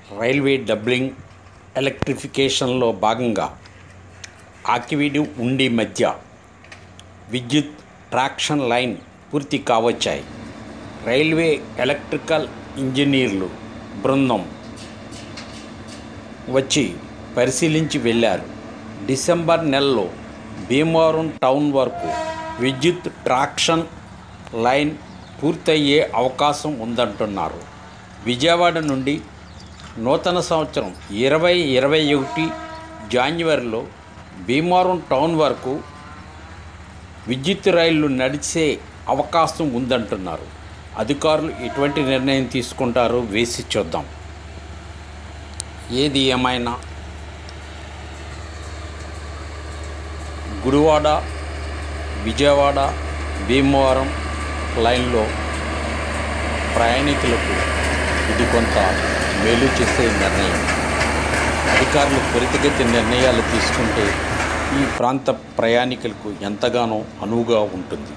railway doubling ఎలక్ట్రిఫికేషన్లో భాగంగా ఆకివీడు ఉండి మధ్య విద్యుత్ ట్రాక్షన్ లైన్ పూర్తి కావచ్చాయి రైల్వే ఎలక్ట్రికల్ ఇంజనీర్లు బృందం వచ్చి పరిశీలించి వెళ్ళారు డిసెంబర్ నెలలో భీమవరం టౌన్ వరకు విద్యుత్ ట్రాక్షన్ లైన్ పూర్తయ్యే అవకాశం ఉందంటున్నారు విజయవాడ నుండి నూతన సంవత్సరం ఇరవై ఇరవై ఒకటి జాన్వరిలో భీమవరం టౌన్ వరకు విద్యుత్ రైళ్లు నడిచే అవకాశం ఉందంటున్నారు అధికారులు ఎటువంటి నిర్ణయం తీసుకుంటారో వేసి చూద్దాం ఏది ఏమైనా గుడివాడ విజయవాడ భీమవరం లైన్లో ప్రయాణికులకు ఇది కొంత మేలు చేసే నిర్ణయం అధికారులు త్వరితగతి నిర్ణయాలు తీసుకుంటే ఈ ప్రాంత ప్రయాణికులకు ఎంతగానో అనువుగా ఉంటుంది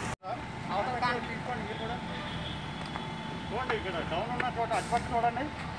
చూడండి ఇక్కడ డౌన్ ఉన్న చోట అటుపక్క చూడండి